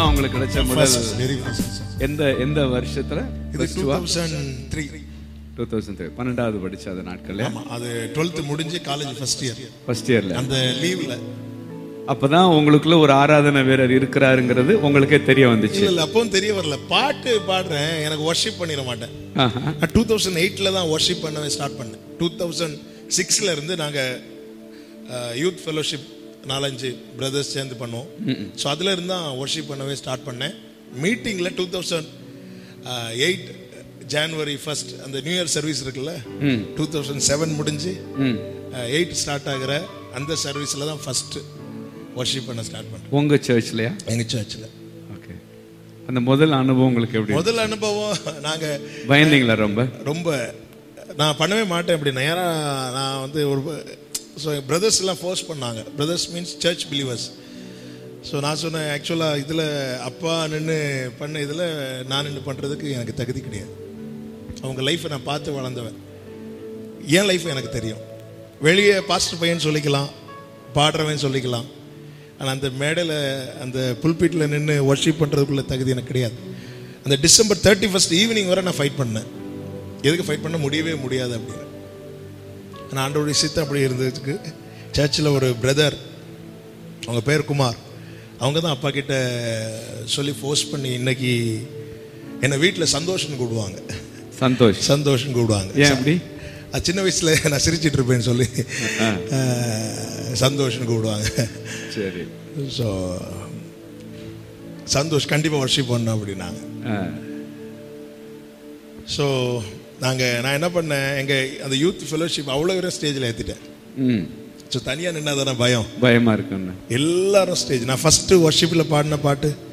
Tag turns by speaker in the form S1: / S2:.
S1: உங்களுக்கு கிடைச்ச முதல்
S2: வெரி ஃபர்ஸ்ட்
S1: எந்த எந்த வருஷத்துல
S2: இது two thousand three
S1: two thousand three பன்னெண்டாவது படிச்ச அந்த நாட்கள்ல
S2: ஆமா அது டுவெல்த் முடிஞ்சு காலேஜ் ஃபர்ஸ்ட் இயர்
S1: ஃபர்ஸ்ட் இயர்ல
S2: அந்த லீவ்ல
S1: அப்பதான் உங்களுக்குள்ள ஒரு ஆராதனை வீரர் இருக்கிறாருங்கிறது உங்களுக்கே தெரிய வந்துச்சு
S2: இல்ல இல்ல அப்பவும் தெரிய வரல பாட்டு பாடுறேன் எனக்கு ஒர்ஷிப் பண்ணிட மாட்டேன்
S1: ஆஹா.
S2: நான் டூ தௌசண்ட் எயிட்டில் தான் ஒர்ஷிப் பண்ணவே ஸ்டார்ட் பண்ணேன் டூ தௌசண்ட் சிக்ஸில் இருந்து நாங்கள் யூத் ஃபெலோஷிப் நாலஞ்சு பிரதர்ஸ் சேர்ந்து பண்ணுவோம் ஸோ அதில் இருந்து தான் ஒர்ஷிப் பண்ணவே ஸ்டார்ட் பண்ணேன் மீட்டிங்கில் two thousand eight January first அந்த நியூ இயர் சர்வீஸ் இருக்குல்ல டூ தௌசண்ட் செவன் முடிஞ்சு
S1: ம்.
S2: எயிட் ஸ்டார்ட் ஆகிற அந்த சர்வீஸில் தான் ஃபஸ்ட்டு ஒர்ஷிப் பண்ண ஸ்டார்ட் பண்ணேன்
S1: உங்க சர்ச்லயா
S2: எங்கள் சர்ச்சில்
S1: ஓகே அந்த முதல் அனுபவம் உங்களுக்கு எப்படி
S2: முதல் அனுபவம் நாங்கள்
S1: பயந்தீங்களா ரொம்ப
S2: ரொம்ப நான் பண்ணவே மாட்டேன் அப்படி நேராக நான் வந்து ஒரு ஸோ பிரதர்ஸ் எல்லாம் ஃபோர்ஸ் பண்ணாங்க brothers means church believers so நான் சொன்னேன் ஆக்சுவலாக இதில் அப்பா நின்று பண்ண இதில் நான் நின்று பண்ணுறதுக்கு எனக்கு தகுதி கிடையாது அவங்க லைஃப்பை நான் பார்த்து வளர்ந்தவன் என் லைஃப் எனக்கு தெரியும் வெளியே பாஸ்டர் பையன் சொல்லிக்கலாம் பாடுறவன் சொல்லிக்கலாம் ஆனால் அந்த மேடையில் அந்த புல்பீட்டில் நின்று ஒர்ஷிப் பண்ணுறதுக்குள்ள தகுதி எனக்கு கிடையாது அந்த டிசம்பர் தேர்ட்டி ஃபஸ்ட் ஈவினிங் வரை நான் ஃபைட் பண்ணேன் எதுக்கு ஃபைட் பண்ண முடியவே முடியாது அப்படின்னு ஆனால் ஆண்டோடைய சித்தம் அப்படி இருந்ததுக்கு சர்ச்சில் ஒரு பிரதர் அவங்க பேர் குமார் அவங்க தான் அப்பா கிட்ட சொல்லி ஃபோர்ஸ் பண்ணி இன்னைக்கு என்னை வீட்டில் சந்தோஷம் கூடுவாங்க
S1: சந்தோஷ்
S2: சந்தோஷம் கூடுவாங்க
S1: ஏன் அப்படி
S2: அது சின்ன வயசுல நான் சிரிச்சிட்டு இருப்பேன்னு சொல்லி அஹ், சந்தோஷம் கூப்பிடுவாங்க
S1: சரி
S2: ஸோ சந்தோஷ் கண்டிப்பாக ஒர்ஷிப் பண்ணோம் அப்படின்னாங்க
S1: ஆ.
S2: ஸோ நாங்கள் நான் என்ன பண்ணேன் எங்கள் அந்த யூத் ஃபெலோஷிப் அவ்வளோ பேரும் ஸ்டேஜில் ஏற்றிட்டேன்
S1: ம்
S2: ஸோ தனியாக நின்னா தானே பயம்
S1: பயமா இருக்குன்னு
S2: எல்லாரும் ஸ்டேஜ் நான் ஃபஸ்ட்டு ஒர்ஷிப்பில் பாடின பாட்டு